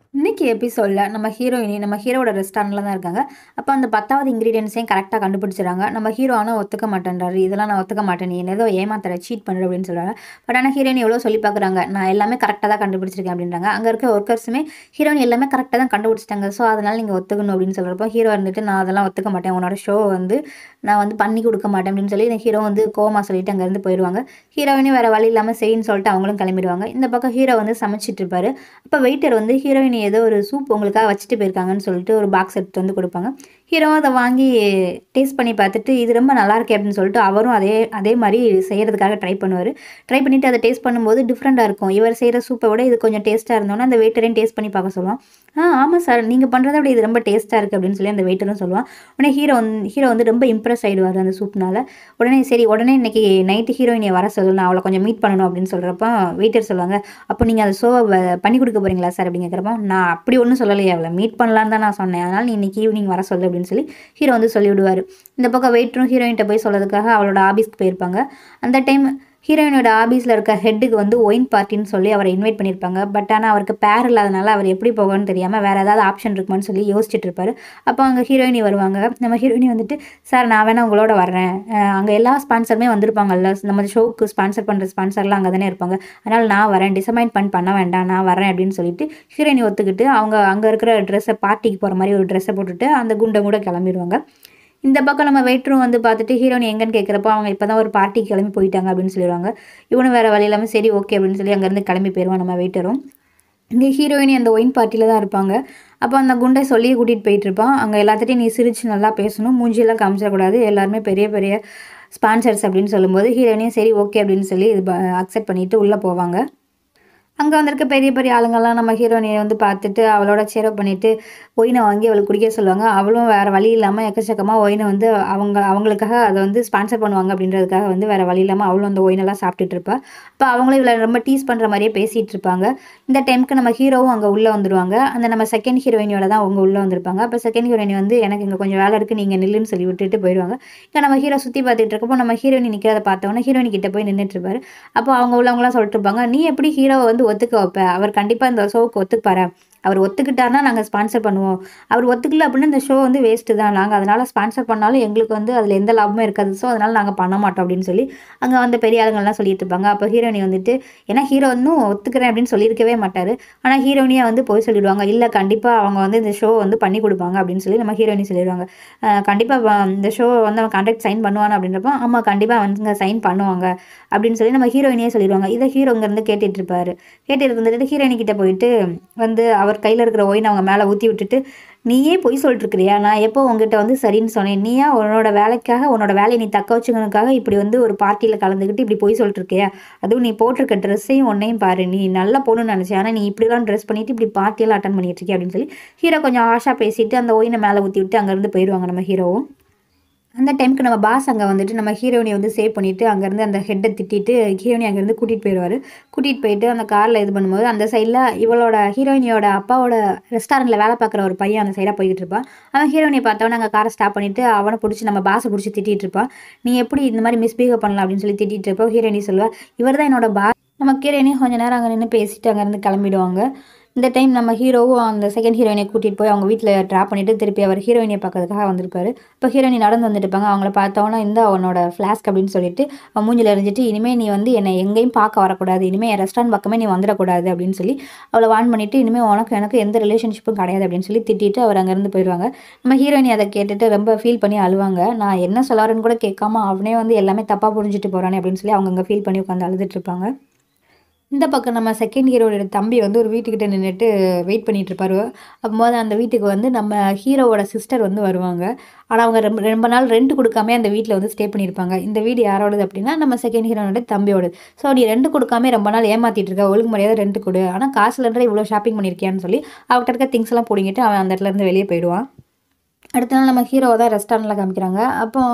இன்னைக்கு எபிசோடில் நம்ம ஹீரோயினி நம்ம ஹீரோட ரெஸ்டாரண்ட்டில் தான் இருக்காங்க அப்போ அந்த பத்தாவது இன்க்ரீடியன்ஸையும் கரெக்டாக கண்டுபிடிச்சிடுறாங்க நம்ம ஹீரோ ஆனால் ஒத்துக்க மாட்டேன்றாரு இதெல்லாம் நான் ஒத்துக்க மாட்டேன் நீ என்ன ஏதோ ஏமாத்துற சீட் பண்ணுற அப்படின்னு சொல்கிறாங்க பட் ஆனால் ஹீரோயின் எவ்வளோ சொல்லி பார்க்குறாங்க நான் எல்லாமே கரெக்டாக தான் கண்டுபிடிச்சிருக்கேன் அப்படின்றாங்க அங்கே இருக்க ஒர்க்கர்ஸுமே ஹீரோயின் எல்லாமே கரெக்டாக தான் கண்டுபிடிச்சிட்டாங்க ஸோ அதனால் நீங்கள் ஒத்துக்கணும் அப்படின்னு சொல்கிறப்போ ஹீரோ இருந்துட்டு நான் அதெல்லாம் ஒத்துக்க மாட்டேன் உன்னோட ஷோ வந்து நான் வந்து பண்ணி கொடுக்க மாட்டேன் அப்படின்னு சொல்லி இந்த ஹீரோ வந்து கோமா சொல்லிட்டு அங்கேருந்து போயிடுவாங்க ஹீரோயினும் வேறு வழி இல்லாமல் சரின்னு சொல்லிட்டு அவங்களும் கிளம்பிடுவாங்க இந்த பக்கம் ஹீரோ வந்து சமைச்சிட்டு இருப்பாரு அப்போ வெயிட்டர் வந்து ஹீரோயின் ஏதோ ஒரு சூப் உங்களுக்காக வச்சுட்டு போயிருக்காங்கன்னு சொல்லிட்டு ஒரு பாக்ஸ் எடுத்து வந்து கொடுப்பாங்க ஹீரோ அதை வாங்கி டேஸ்ட் பண்ணி பார்த்துட்டு இது ரொம்ப நல்லா இருக்கே அப்படின்னு சொல்லிட்டு அவரும் அதே அதே மாதிரி செய்கிறதுக்காக ட்ரை பண்ணுவார் ட்ரை பண்ணிவிட்டு அதை டேஸ்ட் பண்ணும்போது டிஃப்ரெண்ட்டாக இருக்கும் இவர் செய்கிற சூப்பை விட இது கொஞ்சம் டேஸ்ட்டாக இருந்தோன்னா அந்த வெயிட்டரையும் டேஸ்ட் பண்ணி பார்க்க சொல்லுவான் ஆ ஆமாம் சார் நீங்கள் பண்ணுறத விட இது ரொம்ப டேஸ்ட்டாக இருக்குது அப்படின்னு சொல்லி அந்த வெயிட்டரும் சொல்லுவான் உடனே ஹீரோ வந்து ஹீரோ வந்து ரொம்ப இம்ப்ரெஸ் ஆகிடுவார் அந்த சூப்னால உடனே சரி உடனே இன்னைக்கு நைட்டு ஹீரோயினை வர சொல்லு நான் அவளை கொஞ்சம் மீட் பண்ணணும் அப்படின்னு சொல்கிறப்ப வெயிட்டர் சொல்லுவாங்க அப்போ நீங்கள் அந்த ஷோவை பண்ணி கொடுக்க போகிறீங்களா சார் அப்படின்னு கேட்குறப்போ நான் அப்படி ஒன்றும் சொல்லலையே அவளை மீட் பண்ணலான்னு தான் நான் சொன்னேன் அதனால் நீ இன்னைக்கு ஈவினிங் வர சொல்லு அப்படின்னு சொல்லி ஹீரோ வந்து சொல்லி விடுவார் இந்த பக்கம் வெயிட்டரும் ஹீரோயின்கிட்ட போய் சொல்லதுக்காக அவளோட ஆஃபீஸ்க்கு போயிருப்பாங்க அந்த டைம் ஹீரோயினோட ஆஃபீஸில் இருக்க ஹெட்டுக்கு வந்து ஒயின் பார்ட்டின்னு சொல்லி அவரை இன்வைட் பண்ணியிருப்பாங்க பட் ஆனால் அவருக்கு பேர் இல்லாதனால அவர் எப்படி போகணும்னு தெரியாமல் வேறு ஏதாவது ஆப்ஷன் இருக்குமான்னு சொல்லி யோசிச்சுட்டு இருப்பாரு அப்போ அங்கே ஹீரோயினி வருவாங்க நம்ம ஹீரோயினி வந்துட்டு சார் நான் வேணா உங்களோட வர்றேன் அங்கே எல்லா ஸ்பான்சருமே வந்திருப்பாங்கல்ல நம்ம ஷோவுக்கு ஸ்பான்சர் பண்ணுற ஸ்பான்சர்லாம் அங்கே தானே இருப்பாங்க அதனால் நான் வரேன் டிசப்பாயின்ட் பண்ண வேண்டாம் நான் வரேன் அப்படின்னு சொல்லிட்டு ஹீரோயினி ஒத்துக்கிட்டு அவங்க அங்கே இருக்கிற ட்ரெஸ்ஸை பார்ட்டிக்கு போகிற மாதிரி ஒரு ட்ரெஸ்ஸை போட்டுட்டு அந்த குண்டை கூட கிளம்பிடுவாங்க இந்த பக்கம் நம்ம வெயிட்டரும் வந்து பார்த்துட்டு ஹீரோயின் எங்கன்னு கேட்குறப்போ அவங்க இப்போ தான் ஒரு பார்ட்டிக்கு கிளம்பி போயிட்டாங்க அப்படின்னு சொல்லிடுவாங்க இவனும் வேறு வழி இல்லாமல் சரி ஓகே அப்படின்னு சொல்லி அங்கேருந்து கிளம்பி போயிடுவான் நம்ம வெயிட்டரும் இங்கே ஹீரோயினி அந்த ஒயின் பார்ட்டியில் தான் இருப்பாங்க அப்போ அந்த குண்டை சொல்லி கூட்டிகிட்டு போயிட்டு இருப்பான் அங்கே எல்லாத்துட்டையும் நீ சிரிச்சு நல்லா பேசணும் மூஞ்சியெல்லாம் காமிச்சிடக்கூடாது எல்லாருமே பெரிய பெரிய ஸ்பான்சர்ஸ் அப்படின்னு சொல்லும்போது ஹீரோயினையும் சரி ஓகே அப்படின்னு சொல்லி இது அக்செப்ட் பண்ணிவிட்டு உள்ளே போவாங்க அங்கே வந்திருக்க பெரிய பெரிய ஆளுங்கள்லாம் நம்ம ஹீரோயினியை வந்து பார்த்துட்டு அவளோட சேரப் பண்ணிவிட்டு ஒயினை வாங்கி அவளுக்கு குடிக்க சொல்லுவாங்க அவளும் வேறு வழி இல்லாமல் எக்கச்சக்கமாக ஒயினை வந்து அவங்க அவங்களுக்காக அதை வந்து ஸ்பான்சர் பண்ணுவாங்க அப்படின்றதுக்காக வந்து வேறு வழி இல்லாமல் அவளும் அந்த ஒயினெல்லாம் சாப்பிட்டுட்டு இருப்பா இப்போ அவங்களும் இவளை ரொம்ப டீஸ் பண்ணுற மாதிரியே பேசிகிட்டு இருப்பாங்க இந்த டைமுக்கு நம்ம ஹீரோவும் அங்கே உள்ளே வந்துடுவாங்க அந்த நம்ம செகண்ட் ஹீரோயினியோட தான் அவங்க உள்ளே வந்திருப்பாங்க அப்போ செகண்ட் ஹீரோயினி வந்து எனக்கு இங்கே கொஞ்சம் வேலை இருக்குது நீங்கள் நில்லுன்னு சொல்லி விட்டுட்டு போயிடுவாங்க இங்கே நம்ம ஹீரோ சுற்றி பார்த்துட்டு இருக்கப்போ நம்ம ஹீரோயினி நிற்கிறத பார்த்தோன்னா ஹீரோயினி கிட்ட போய் நின்றுட்டு இருப்பாரு அப்போ அவங்க உள்ளவங்களாம் சொல்லிட்டு இருப்பாங்க நீ எப்படி ஹீரோவை வந்து ஒத்துக்க வைப்ப அவர் கண்டிப்பாக இந்த ஷோவுக்கு ஒத்துப்பாரு அவர் ஒத்துக்கிட்டாருன்னா நாங்கள் ஸ்பான்சர் பண்ணுவோம் அவர் ஒத்துக்கல அப்படின்னா இந்த ஷோ வந்து வேஸ்ட்டு தான் நாங்கள் அதனால் ஸ்பான்சர் பண்ணாலும் எங்களுக்கு வந்து அதில் எந்த லாபமும் இருக்காது ஸோ அதனால் நாங்கள் பண்ண மாட்டோம் அப்படின்னு சொல்லி அங்கே வந்து பெரிய ஆளுங்கள்லாம் சொல்லிட்டு இருப்பாங்க அப்போ ஹீரோயினி வந்துட்டு ஏன்னா ஹீரோ இன்னும் ஒத்துக்கிறேன் அப்படின்னு சொல்லியிருக்கவே மாட்டார் ஆனால் ஹீரோயினியை வந்து போய் சொல்லிடுவாங்க இல்லை கண்டிப்பாக அவங்க வந்து இந்த ஷோ வந்து பண்ணி கொடுப்பாங்க அப்படின்னு சொல்லி நம்ம ஹீரோயினி சொல்லிடுவாங்க கண்டிப்பாக இந்த ஷோ வந்து அவன் கான்ட்ராக்ட் சைன் பண்ணுவான் அப்படின்றப்போ ஆமாம் கண்டிப்பாக வந்து சைன் பண்ணுவாங்க அப்படின்னு சொல்லி நம்ம ஹீரோயினியே சொல்லிடுவாங்க இதை ஹீரோ இங்கேருந்து கேட்டுட்டு இருப்பாரு கேட்டுட்டு இருந்துட்டு ஹீரோயினி கிட்ட போயிட்டு வந்து அவர் கையில் இருக்கிற ஒயின் அவங்க மேலே ஊற்றி விட்டுட்டு நீயே பொய் சொல்லிட்டு இருக்கிறியா நான் எப்போ உங்ககிட்ட வந்து சரின்னு சொன்னேன் நீயா உன்னோட வேலைக்காக உன்னோட வேலையை நீ தக்க வச்சுக்கணுக்காக இப்படி வந்து ஒரு பார்ட்டியில் கலந்துக்கிட்டு இப்படி பொய் சொல்லிட்டு இருக்கியா அதுவும் நீ போட்டிருக்க ட்ரெஸ்ஸையும் ஒன்றையும் பாரு நீ நல்லா போகணும்னு நினச்சேன் ஆனால் நீ இப்படிலாம் ட்ரெஸ் பண்ணிட்டு இப்படி பார்ட்டியெல்லாம் அட்டன் பண்ணிட்டு இருக்கியா அப்படின்னு சொல்லி ஹீரோ கொஞ்சம் ஆஷா பேசிட்டு அந்த ஒயினை மேலே ஊற்றி விட்டு அங்கேருந்து போயிடுவாங்க நம்ம ஹீரோவும் அந்த டைமுக்கு நம்ம பாஸ் அங்கே வந்துட்டு நம்ம ஹீரோயினை வந்து சேவ் பண்ணிவிட்டு அங்கேருந்து அந்த ஹெட்டை திட்டிட்டு ஹீரோயினி அங்கேருந்து கூட்டிகிட்டு போயிடுவார் கூட்டிகிட்டு போயிட்டு அந்த காரில் இது பண்ணும்போது அந்த சைடில் இவளோட ஹீரோயினியோட அப்பாவோட ரெஸ்டாரண்ட்டில் வேலை பார்க்குற ஒரு பையன் அந்த சைடாக போய்கிட்டு இருப்பான் அவன் ஹீரோயினை பார்த்தவொன்னே அங்கே காரை ஸ்டாப் பண்ணிவிட்டு அவனை பிடிச்சி நம்ம பாஸை பிடிச்சி திட்டிகிட்டு இருப்பான் நீ எப்படி இந்த மாதிரி மிஸ்பிஹேவ் பண்ணலாம் அப்படின்னு சொல்லி திட்டிகிட்டு இருப்போம் ஹீரோயினி சொல்லுவா இவர் தான் என்னோட பாஸ் நம்ம ஹீரோயினி கொஞ்ச நேரம் அங்கே நின்று பேசிட்டு அங்கேருந்து கிளம்பிடுவாங்க இந்த டைம் நம்ம ஹீரோவும் அந்த செகண்ட் ஹீரோயினை கூட்டிகிட்டு போய் அவங்க வீட்டில் ட்ராப் பண்ணிவிட்டு திருப்பி அவர் ஹீரோயினை பார்க்கறதுக்காக வந்திருப்பாரு இப்போ ஹீரோயினி நடந்து வந்துட்டு இருப்பாங்க அவங்கள பார்த்தோன்னா இந்த அவனோட ஃப்ளாஸ்க் அப்படின்னு சொல்லிட்டு அவன் மூஞ்சில் எரிஞ்சிட்டு இனிமேல் நீ வந்து என்னை எங்கேயும் பார்க்க வரக்கூடாது இனிமேல் என் ரெஸ்டாரண்ட் பக்கமே நீ வந்துடக்கூடாது அப்படின்னு சொல்லி அவளை வான் பண்ணிவிட்டு இனிமேல் உனக்கு எனக்கு எந்த ரிலேஷன்ஷிப்பும் கிடையாது அப்படின்னு சொல்லி திட்டிட்டு அவர் அங்கேருந்து போயிடுவாங்க நம்ம ஹீரோயினி அதை கேட்டுட்டு ரொம்ப ஃபீல் பண்ணி அழுவாங்க நான் என்ன சொல்லாருன்னு கூட கேட்காம அவனே வந்து எல்லாமே தப்பாக புரிஞ்சுட்டு போகிறானே அப்படின்னு சொல்லி அவங்க அங்கே ஃபீல் பண்ணி உட்காந்து அழுதுட்டு இருப்பாங்க இந்த பக்கம் நம்ம செகண்ட் ஹீரோட தம்பி வந்து ஒரு வீட்டுக்கிட்ட நின்றுட்டு வெயிட் பண்ணிட்டு இருப்பாரு அப்போது அந்த வீட்டுக்கு வந்து நம்ம ஹீரோவோட சிஸ்டர் வந்து வருவாங்க ஆனால் அவங்க ரொம்ப ரொம்ப நாள் ரெண்ட் கொடுக்காம அந்த வீட்டில் வந்து ஸ்டே பண்ணியிருப்பாங்க இந்த வீடு யாரோடது அப்படின்னா நம்ம செகண்ட் ஹீரோனோட தம்பியோடது ஸோ நீ ரெண்ட் கொடுக்காம ரொம்ப நாள் ஏமாற்றிட்டு இருக்க ஒழுங்கு முறையாக ரெண்ட் கொடு ஆனால் காசுலன்ற இவ்வளோ ஷாப்பிங் பண்ணியிருக்கியான்னு சொல்லி அவர்கிட்ட இருக்க திங்ஸ் எல்லாம் பிடிங்கிட்டு அவன் அந்த இடத்துல இருந்து வெளியே போயிடுவான் அடுத்த நாள் நம்ம ஹீரோவை தான் ரெஸ்டாரண்ட்டில் காமிக்கிறாங்க அப்போ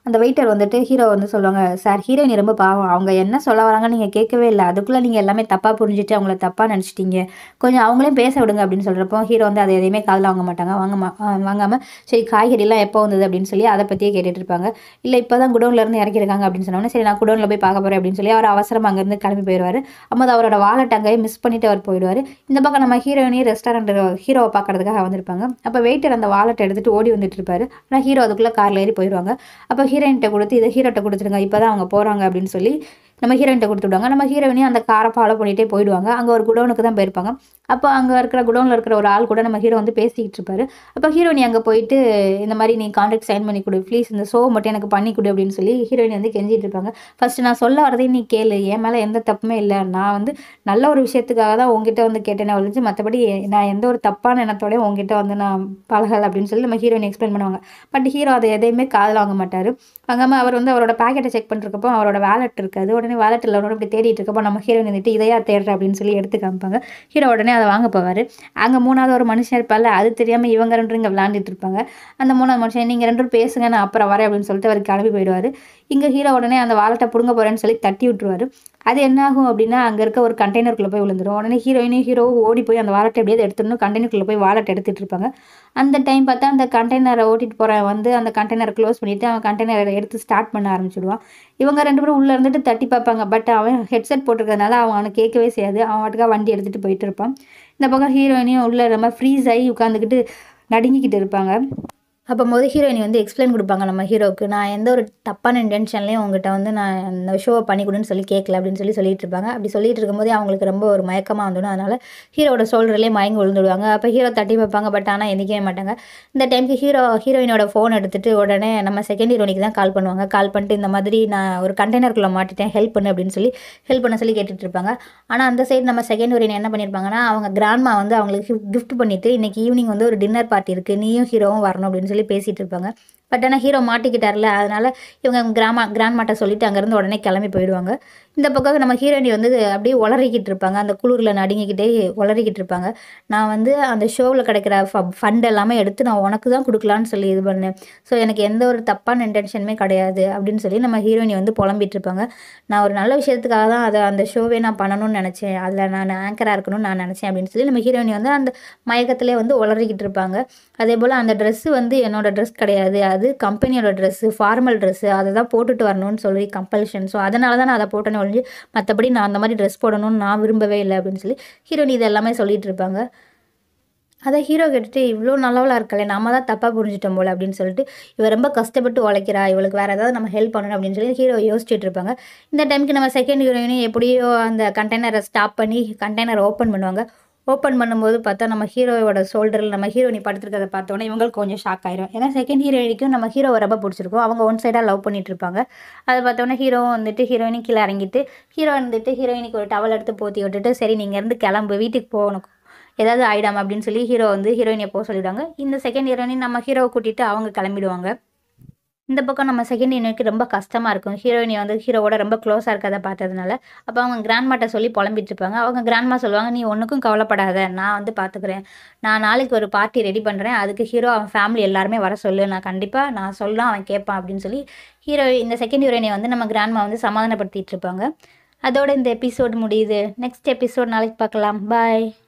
அந்த வெயிட்டர் வந்துட்டு ஹீரோ வந்து சொல்லுவாங்க சார் ஹீரோயின் ரொம்ப பாவம் அவங்க என்ன சொல்ல வராங்க நீங்கள் கேட்கவே இல்லை அதுக்குள்ளே நீங்கள் எல்லாமே தப்பாக புரிஞ்சுட்டு அவங்கள தப்பாக நினச்சிட்டீங்க கொஞ்சம் அவங்களையும் பேச விடுங்க அப்படின்னு சொல்கிறப்போ ஹீரோ வந்து அதை எதையுமே காதில் வாங்க மாட்டாங்க வாங்க மா ஆ, வாங்காம சரி காய்கறிலாம் எப்போ வந்தது அப்படின்னு சொல்லி அதை பற்றியே கேட்டுட்டு இருப்பாங்க இல்லை இப்போ தான் குடோன்லேருந்து இறக்கிருக்காங்க அப்படின்னு சொன்னோன்னே சரி நான் குடோனில் போய் பார்க்க போகிறேன் அப்படின்னு சொல்லி அவர் அவசரமாக அங்கேருந்து கிளம்பி போயிடுவார் அப்போ அவரோட வாலெட் அங்கேயே மிஸ் பண்ணிட்டு அவர் போயிடுவார் இந்த பக்கம் நம்ம ஹீரோயினி ரெஸ்டாரண்ட் ஹீரோவை பார்க்கறதுக்காக வந்திருப்பாங்க அப்போ வெயிட்டர் அந்த வாலெட் எடுத்துட்டு ஓடி வந்துட்டு இருப்பாரு ஆனால் ஹீரோ அதுக்குள்ளே காரில் ஏறி போயிடுவாங்க அப்போ ஹீரோயின்கிட்ட கொடுத்து இதை ஹீரோட்ட கொடுத்துருங்க இப்போ தான் அவங்க போகிறாங்க அப்படின்னு சொல்லி நம்ம ஹீரோயின்ட்ட கொடுத்து விடுவாங்க நம்ம ஹீரோயினையும் அந்த காரை ஃபாலோ பண்ணிகிட்டே போயிடுவாங்க அங்கே ஒரு குடோனுக்கு தான் போயிருப்பாங்க அப்போ அங்கே இருக்கிற குடோனில் இருக்கிற ஒரு ஆள் கூட நம்ம ஹீரோ வந்து பேசிக்கிட்டு இருப்பாரு அப்போ ஹீரோயினி அங்கே போயிட்டு இந்த மாதிரி நீ கான்ட்ராக்ட் சைன் பண்ணி கொடு ப்ளீஸ் இந்த ஷோ மட்டும் எனக்கு பண்ணி கொடு அப்படின்னு சொல்லி ஹீரோயின் வந்து கெஞ்சிட்டு இருப்பாங்க ஃபர்ஸ்ட் நான் சொல்ல வரதையும் நீ கேளு என் மேலே எந்த தப்புமே இல்லை நான் வந்து நல்ல ஒரு விஷயத்துக்காக தான் உங்ககிட்ட வந்து கேட்டேனே ஒழிஞ்சு மற்றபடி நான் எந்த ஒரு தப்பான எண்ணத்தோடய உங்ககிட்ட வந்து நான் பழகலை அப்படின்னு சொல்லி நம்ம ஹீரோயின் எக்ஸ்பிளைன் பண்ணுவாங்க பட் ஹீரோ அதை எதையுமே காதில் வாங்க மாட்டார் வாங்காமல் அவர் வந்து அவரோட பேக்கெட்டை செக் பண்ணிருக்கப்போ அவரோட வேலட் இருக்காது உடனே வேலட் இல்லை இப்படி தேடிட்டு இருக்கப்போ நம்ம ஹீரோயின் வந்துட்டு இதையா தேடுற அப்படின்னு சொல்லி எடுத்து காமிப்பாங்க ஹீரோ உடனே அதை வாங்க போவார் அங்கே மூணாவது ஒரு மனுஷன் இருப்பார்ல அது தெரியாமல் இவங்க ரெண்டு இங்கே விளாண்டுட்டு இருப்பாங்க அந்த மூணாவது மனுஷன் நீங்கள் ரெண்டு பேரும் பேசுங்க நான் அப்புறம் வரேன் அப்படின்னு சொல்லிட்டு அவர் கிளம்பி போயிடுவார் இங்கே ஹீரோ உடனே அந்த வாலெட்டை பிடுங்க போகிறேன்னு சொல்லி தட்டி விட்டுருவாரு அது என்ன ஆகும் அப்படின்னா அங்கே இருக்க ஒரு கண்டெய்னருக்குள்ளே போய் விழுந்துரும் உடனே ஹீரோயினும் ஹீரோவும் ஓடி போய் அந்த வாலெட்டை எப்படியாவது எடுத்துடணும் கண்டெய்னருக்குள்ளே போய் வாலெட் எடுத்துட்டு இருப்பாங்க அந்த டைம் பார்த்தா அந்த கண்டெய்னரை ஓட்டிட்டு போகிறவன் வந்து அந்த கண்டெய்னரை க்ளோஸ் பண்ணிவிட்டு அவன் கண்டெய்னரை எடுத்து ஸ்டார்ட் பண்ண ஆரம்பிச்சிடுவான் இவங்க ரெண்டு பேரும் உள்ளே இருந்துட்டு தட்டி பார்ப்பாங்க பட் அவன் ஹெட்செட் போட்டிருக்கறதுனால அவன் அவனுக்கு கேட்கவே செய்யாது அவன் வாட்டுக்கா வண்டி எடுத்துகிட்டு போயிட்டு இருப்பான் இந்த பக்கம் ஹீரோயினையும் உள்ளே ரொம்ப ஃப்ரீஸ் ஆகி உட்காந்துக்கிட்டு நடுங்கிக்கிட்டு இருப்பாங்க அப்போ போது ஹீரோயினி வந்து எக்ஸ்பிளைன் கொடுப்பாங்க நம்ம ஹீரோவுக்கு நான் எந்த ஒரு தப்பான இன்டென்ஷன்லேயும் உங்ககிட்ட வந்து நான் அந்த ஷோவை பண்ணி கொடுன்னு சொல்லி கேட்கல அப்படின்னு சொல்லி சொல்லிட்டு இருப்பாங்க அப்படி சொல்லிட்டு இருக்கும்போதே அவங்களுக்கு ரொம்ப ஒரு மயக்கமாக வந்துடும் அதனால் ஹீரோட ஷோல்டர்லேயே மயங்கி விழுந்துடுவாங்க அப்போ ஹீரோ தட்டி வைப்பாங்க பட் ஆனால் எந்திக்கவே மாட்டாங்க இந்த டைமுக்கு ஹீரோ ஹீரோயினோட ஃபோன் எடுத்துட்டு உடனே நம்ம செகண்ட் ஹீரோனிக்கு தான் கால் பண்ணுவாங்க கால் பண்ணிட்டு இந்த மாதிரி நான் ஒரு கண்டெய்னருக்குள்ளே மாட்டிட்டேன் ஹெல்ப் பண்ணு அப்படின்னு சொல்லி ஹெல்ப் பண்ண சொல்லி கேட்டுட்டு இருப்பாங்க ஆனால் அந்த சைடு நம்ம செகண்ட் ஹீரோயின் என்ன பண்ணியிருப்பாங்கன்னா அவங்க கிராண்ட்மா வந்து அவங்களுக்கு கிஃப்ட் பண்ணிட்டு இன்னைக்கு ஈவினிங் வந்து ஒரு டின்னர் பார்ட்டி இருக்குது நீயும் ஹீரோவும் வரணும் அப்படின்னு சொல்லி பேசிகிட்டு இருப்பாங்க பட் ஆனால் ஹீரோ மாட்டிக்கிட்டார்ல அதனால் இவங்க கிராம கிராண்ட்மாட்ட சொல்லிட்டு அங்கேருந்து உடனே கிளம்பி போயிடுவாங்க இந்த பக்கம் நம்ம ஹீரோயினி வந்து அப்படியே உளறிக்கிட்டு இருப்பாங்க அந்த குளிரில் நடுங்கிக்கிட்டே உளறிக்கிட்டு இருப்பாங்க நான் வந்து அந்த ஷோவில் கிடைக்கிற ஃபண்ட் எல்லாமே எடுத்து நான் உனக்கு தான் கொடுக்கலான்னு சொல்லி இது பண்ணேன் ஸோ எனக்கு எந்த ஒரு தப்பான இன்டென்ஷனுமே கிடையாது அப்படின்னு சொல்லி நம்ம ஹீரோயினி வந்து புலம்பிட்டு இருப்பாங்க நான் ஒரு நல்ல விஷயத்துக்காக தான் அதை அந்த ஷோவே நான் பண்ணணும்னு நினச்சேன் அதில் நான் ஆங்கராக இருக்கணும்னு நான் நினச்சேன் அப்படின்னு சொல்லி நம்ம ஹீரோயினி வந்து அந்த மயக்கத்திலே வந்து உளறிக்கிட்டு இருப்பாங்க அதே போல் அந்த ட்ரெஸ்ஸு வந்து என்னோட ட்ரெஸ் கிடையாது அது கம்பெனியோட ட்ரெஸ்ஸு ஃபார்மல் ட்ரெஸ்ஸு அதை தான் போட்டுட்டு வரணும்னு சொல்லி கம்பல்ஷன் ஸோ அதனால தான் நான் அதை போட்டேன்னு ஒழிஞ்சு மற்றபடி நான் அந்த மாதிரி ட்ரெஸ் போடணும்னு நான் விரும்பவே இல்லை அப்படின்னு சொல்லி ஹீரோனி இது எல்லாமே சொல்லிட்டு இருப்பாங்க அதை ஹீரோ கேட்டுட்டு இவ்வளோ நல்லவளாக இருக்கலே நாம தான் தப்பாக புரிஞ்சிட்டோம் போல அப்படின்னு சொல்லிட்டு இவ ரொம்ப கஷ்டப்பட்டு உழைக்கிறா இவளுக்கு வேறு ஏதாவது நம்ம ஹெல்ப் பண்ணணும் அப்படின்னு சொல்லி ஹீரோ யோசிச்சுட்டு இருப்பாங்க இந்த டைமுக்கு நம்ம செகண்ட் ஹீரோயினும் எப்படியோ அந்த கண்டெய்னரை ஸ்டாப் பண்ணி கண்டெய்னர் ஓப்பன் பண்ணுவாங்க ஓப்பன் பண்ணும்போது பார்த்தா நம்ம ஹீரோவோட ஷோல்டரில் நம்ம ஹீரோயினி படுத்துருக்கிறத பார்த்தோன்னே இவங்களுக்கு கொஞ்சம் ஷாக் ஆயிரும் ஏன்னா செகண்ட் ஹீரோயினிக்கும் நம்ம ஹீரோவை ரொம்ப பிடிச்சிருக்கும் அவங்க ஒன் சைடாக லவ் பண்ணிட்டு இருப்பாங்க அதை பார்த்தோன்னே ஹீரோவும் வந்துட்டு ஹீரோயினி கீழே இறங்கிட்டு ஹீரோ வந்துட்டு ஹீரோயினிக்கு ஒரு டவல் எடுத்து போத்தி விட்டுட்டு சரி நீங்கள் இருந்து கிளம்பு வீட்டுக்கு போகணும் ஏதாவது ஆயிடாம அப்படின்னு சொல்லி ஹீரோ வந்து ஹீரோயினை போக சொல்லிவிடுவாங்க இந்த செகண்ட் ஹீரோயினி நம்ம ஹீரோவை கூட்டிகிட்டு அவங்க கிளம்பிடுவாங்க இந்த பக்கம் நம்ம செகண்ட் ஹீரோயினுக்கு ரொம்ப கஷ்டமாக இருக்கும் ஹீரோயினி வந்து ஹீரோவோட ரொம்ப க்ளோஸாக இருக்கதை பார்த்ததுனால அப்போ அவங்க கிராண்ட்மாட்ட சொல்லி புலம்பிட்டு இருப்பாங்க அவங்க கிராண்ட்மா சொல்லுவாங்க நீ ஒன்றுக்கும் கவலைப்படாத நான் வந்து பார்த்துக்கிறேன் நான் நாளைக்கு ஒரு பார்ட்டி ரெடி பண்ணுறேன் அதுக்கு ஹீரோ அவன் ஃபேமிலி எல்லாருமே வர சொல்லு நான் கண்டிப்பாக நான் சொல்ல அவன் கேட்பான் அப்படின்னு சொல்லி ஹீரோ இந்த செகண்ட் ஹீரோயினை வந்து நம்ம கிராண்ட்மா வந்து சமாதானப்படுத்திட்டு இருப்பாங்க அதோட இந்த எபிசோடு முடியுது நெக்ஸ்ட் எபிசோட் நாளைக்கு பார்க்கலாம் பாய்